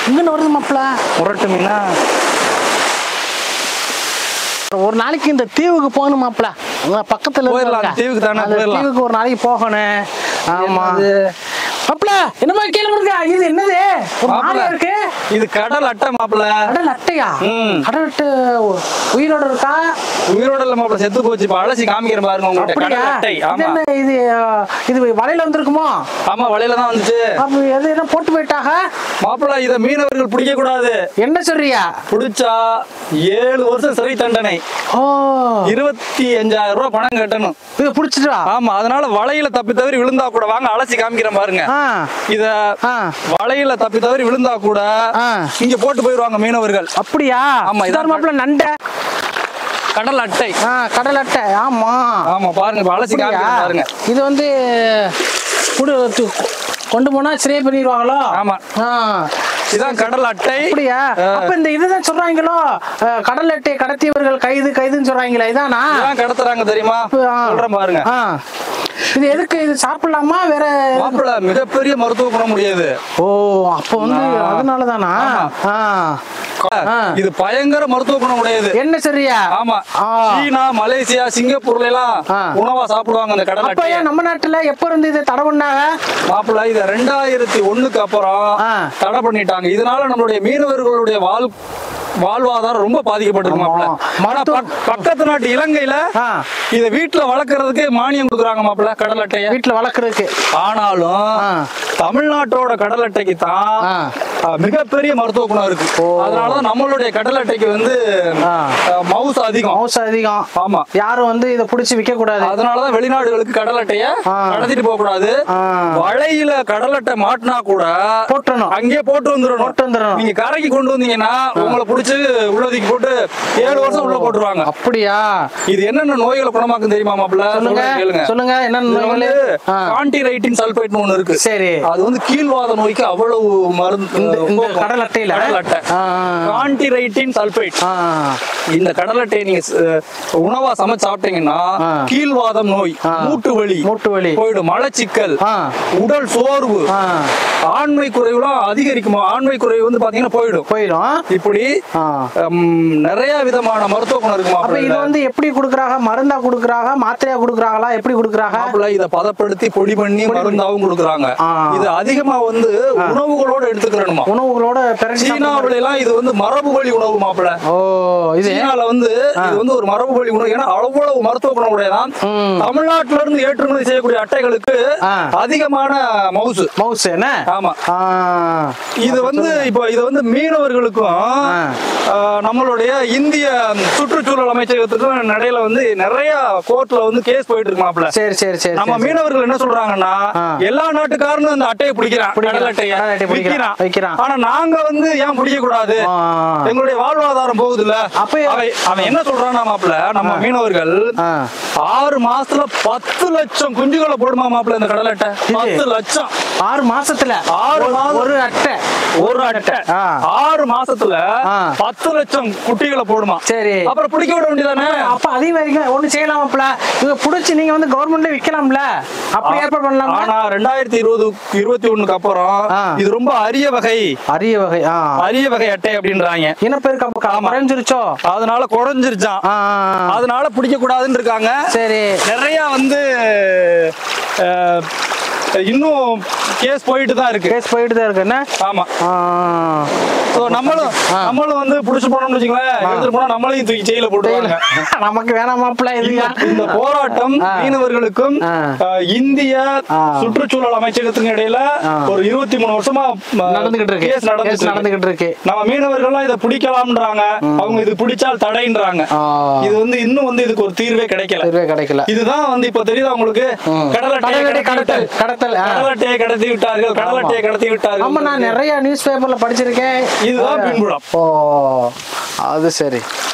இங்கே வருது மாப்பிள்ள முரட்டு மீனா ஒரு நாளைக்கு இந்த தீவுக்கு போகணும் மாப்பிள்ள அங்க பக்கத்துல போயிடலாம், இருக்க. தீவுக்கு தானே, அந்த போயிடலாம். தீவுக்கு ஒரு நாளைக்கு போகணும் ஆமா என்னது? மாப்பிள்ள என்னமா கீழே இருக்கா இது என்னது ஒரு மாப்பிள, மாதிரியா இருக்கு இது கடல் அட்டை மாப்பிள கடல் அட்டையா ம். கடல் அட்டை உயிரோட இருக்கா உயிரோட இல்ல மாப்பிள செத்து போச்சு இப்ப அலசி காமிக்கிறேன் பாருங்க உங்கள்ட்ட அப்படியா கடல் அட்டை இது ஆமா என்ன இது அஹ், இது வலையில வந்திருக்குமோ ஆமா வலையில தான் வந்துச்சு அப்ப எது என்ன போட்டு போயிட்டாக மாப்பிள இத மீனவர்கள் பிடிக்க கூடாது என்ன சொல்றியா பிடிச்சா ஏழு வருஷம் சிறை தண்டனை ஓ இருபத்தி அஞ்சாயிரம் ரூபாய் பணம் கட்டணும் இது பிடிச்சிட்டா ஆமா அதனால வலையில தப்பி தவறி விழுந்தா கூட வாங்க அலசி காமிக்கிறேன் பாருங்க ஆ இத ஆ வலையில தப்பி தவறி விழுந்தா கூட ஆ. இங்க போட்டு போயிருவாங்க மீனவர்கள் அப்படியா ஆமா, இதான் இதான் மாப்பிள்ள நண்டை கடல் அட்டை ஆ கடல் அட்டை ஆமா ஆமா பாருங்க இப்ப அலசி அப்படியா? காமிக்கிறேன் பாருங்க இது வந்து குடு து- கொண்டு போனா சிறை பண்ணிடுவாங்களோ ஆமா. ஆ இதான் கடல் அட்டை அப்படியா ஆ. அப்ப இந்த இதுதான் சொல்றாங்களோ அஹ், கடல் அட்டை கடத்தியவர்கள் கைது கைதுன்னு சொல்றாங்களே இதானா இதான் கடத்துறாங்க தெரியுமா ஆ. சொல்றேன் பாருங்க ஆ இது எதுக்கு இது சாப்பிடலாமா வேற மாப்பிள மிகப்பெரிய மருத்துவ குணம் முடியாது ஓ அப்ப வந்து ஆ. அதனாலதானா ஆமா. ஆ ஆ. இது பயங்கர மருத்துவ குணம் உடையது என்ன சரியா ஆமா ஆ. சீனா மலேசியா சிங்கப்பூர்ல எல்லாம் ஆ. உணவா சாப்பிடுவாங்க அந்த கடல் அப்ப அட்டையை ஏன் நம்ம நாட்டுல எப்ப இருந்து இதை தடை பண்ணாங்க மாப்பிள்ள இது ரெண்டாயிரத்தி ஒண்ணுக்கு அப்புறம் ஆ. தடை பண்ணிட்டாங்க இதனால நம்மளுடைய மீனவர்களுடைய வாழ் வாழ்வாதாரம் ரொம்ப பாதிக்கப்பட்டிருக்கு மாப்பிள்ள ஆமா. ஆனா மருத்துவ- பக்- பக்கத்து நாட்டு இலங்கையில ஆ. இத வீட்டுல வளர்க்கறதுக்கு மானியம் கொடுக்குறாங்க மாப்பிள்ள கடல் அட்டைய வீட்டுல வளர்க்கறதுக்கு ஆனாலும் ஆ. தமிழ்நாட்டோட கடல் அட்டைக்கு தான் ஆ. ஆ, மிகப்பெரிய மருத்துவ குணம் இருக்கு அதனாலதான் நம்மளுடைய கடல் அட்டைக்கு வந்து ஆ. மவுஸ் அதிகம் மவுசு அதிகம் ஆமா யாரும் வந்து இதை புடிச்சு விற்க கூடாது அதனாலதான் வெளிநாடுகளுக்கு கடல் அட்டைய ஆ. கடத்திட்டு போக கூடாது ஆ. வலையில கடல் அட்டை மாட்டினா கூட போட்டுறணும் அங்கேயே போட்டு வந்துடணும் போட்டு வந்துடணும். நீங்க கரைக்கு கொண்டு வந்தீங்கன்னா உங்களை புடிச்சு உள்ளதுக்கு போட்டு ஏழு வருஷம் உள்ள போட்டுருவாங்க அப்படியா இது என்னென்ன நோய்களை குணமாக்கும் தெரியுமா மாப்பிள்ள சொல்லுங்க சொல்றேன் கேளுங்க சொல்லுங்க என்ன இதுல நோய்கள்? வந்து ஆ. கான்டிரைட்டின் சல்பேட்னு ஒண்ணு இருக்கு சரி அது வந்து கீழ்வாத நோய்க்கு அவ்வளவு மருந்து இந்த இந்த போக்கும். கடல் அட்டையில கடல் அட்டை ஆ, கான்டிரைட்டின் சல்பேட் ஆ, இந்த கடல் அட்டையை நீங்க ச- உணவா சமைச்சு சாப்பிட்டீங்கன்னா ஆ. கீழ்வாதம் நோய் ஆ. மூட்டு வலி மூட்டு வலி போயிடும் மலச்சிக்கல் ஆ, உடல் சோர்வு ஆ, ஆண்மை குறைவுலாம் அதிகரிக்குமா ஆண்மை குறைவு வந்து பாத்தீங்கன்னா போயிடும் போயிடும் இப்படி ஆ. ஹம், நிறைய விதமான மருத்துவ குணம் இருக்குமா அப்ப இது வந்து எப்படி குடுக்குறாங்க மருந்தா குடுக்குறாங்க மாத்திரையா குடுக்குறாங்களா எப்படி குடுக்குறாங்க மாப்பிள்ள இத பதப்படுத்தி பொடி பண்ணி மருந்தாவும் கொடுக்குறாங்க ஆ. இது அதிகமா வந்து உணவுகளோட எடுத்துக்கிறணுமா உணவுகளோட பிரட்டி சீனாவுல எல்லாம் இது வந்து மரபு வழி உணவு மாப்பிள்ள ஓ இது சீனால வந்து இது வந்து ஒரு மரபு வழி உணவு ஏன்னா அவ்வளவு மருத்துவ குணம் உடையதான் ம். தமிழ்நாட்டுல இருந்து ஏற்றுமதி செய்யக்கூடிய அட்டைகளுக்கு ஆ. அதிகமான மவுசு மவுஸ் என்ன ஆமா ஆ, இது வந்து இப்போ இது வந்து மீனவர்களுக்கும் ஆ, நம்மளுடைய இந்திய சுற்றுச்சூழல் அமைச்சகத்துக்கும் நடையில வந்து நிறைய கோர்ட்ல வந்து கேஸ் போயிட்டு இருக்கு மாப்பிள்ள சரி சரி சரி நம்ம சரி. மீனவர்கள் என்ன சொல்றாங்கன்னா ஆ. எல்லா நாட்டுக்காரனும் இந்த அட்டையை பிடிக்கிறான் பிடிக்கிறான். கடல் அட்டையை கடல் அட்டையை பிடிக்கிறான். விக்கிறான். விக்கிறான். ஆனா நாங்க வந்து ஏன் பிடிக்க கூடாது ஆ, எங்களுடைய வாழ்வாதாரம் போகுதுல்ல அப்ப- அவன் அவன் என்ன சொல்றானா மாப்பிள்ள நம்ம மீனவர்கள் ஆ. ஆறு மாசத்துல பத்து லட்சம் குஞ்சுகளை போடுமா மாப்பிள்ள இந்த கடல் அட்டை இது? பத்து லட்சம் ஆறு மாசத்துல ஆறு ஒரு- மாசம். ஒரு அட்டை ஒரு அட்டை ஆ. ஆறு மாசத்துல ஆ. பத்து லட்சம் குட்டிகளை போடுமா சரி அப்புறம் பிடிக்க விட வேண்டியதானே அப்ப அதே மாதிரி ஒண்ணு செய்யலாமாப்ல இவங்க புடிச்சு நீங்க வந்து கவர்மெண்ட்ல விக்கலாம்ல அப்படி ஏற்பாடு பண்ணலாம்ல ஆனா ரெண்டாயிரத்தி இருபது இருபத்தி ஒண்ணுக்கு அப்புறம் ஆ. இது ரொம்ப அரிய வகை அரிய வகை ஆ அரிய வகை அட்டை அப்படின்றாங்க இனப்பெருக்க அப்ப ஆமா. குறைஞ்சிருச்சோ அதனால குறைஞ்சிருச்சான் ஆ, ஆ, ஆ. அதனால பிடிக்க கூடாதுன்னு இருக்காங்க சரி நிறைய வந்து அஹ், இன்னும் கேஸ் போயிட்டு தான் இருக்கு கேஸ் போயிட்டு தான் இருக்கு என்ன ஆமா ஆ, சோ நம்மளும் ஆ. நம்மளும் வந்து புடிச்சு போனோம்னு வச்சுங்களேன் எடுத்துட்டு போனா நம்மளையும் தூக்கி ஜெயில போட்டுருவாங்க நமக்கு வேணாமாப்ல இது இந்த- இந்த போராட்டம் ஆ. மீனவர்களுக்கும் ஆ. அஹ், இந்திய ஆ. சுற்றுச்சூழல் அமைச்சகத்துக்கு இடையில ஆ. ஒரு இருபத்தி மூணு வருஷமா ம, நடந்துகிட்டு இருக்கு கேஸ் நடந்துட்டு கேஸ் இருக்கு. நடந்துகிட்டு இருக்கு நம்ம மீனவர்கள்லாம் இதை பிடிக்கலாம்ன்றாங்க அவங்க இது பிடிச்சால் தடைன்றாங்க ஆ. இது வந்து இன்னும் வந்து இதுக்கு ஒரு தீர்வே கிடைக்கல தீர்வே கிடைக்கல இதுதான் வந்து இப்ப தெரியுதா உங்களுக்கு ம். கடல் அட்டையை கடல் கடத்தி கடத்தல், விட்டார். கடத்தல், ஆ. கடல் அட்டையை கடத்தி விட்டார்கள் கடல் அட்டையை கடத்தி விட்டார்கள் ஆமா நான் நிறைய நியூஸ் பேப்பர்ல படிச்சிருக்கேன் இதுதான் பின்புலம் ஓ அது சரி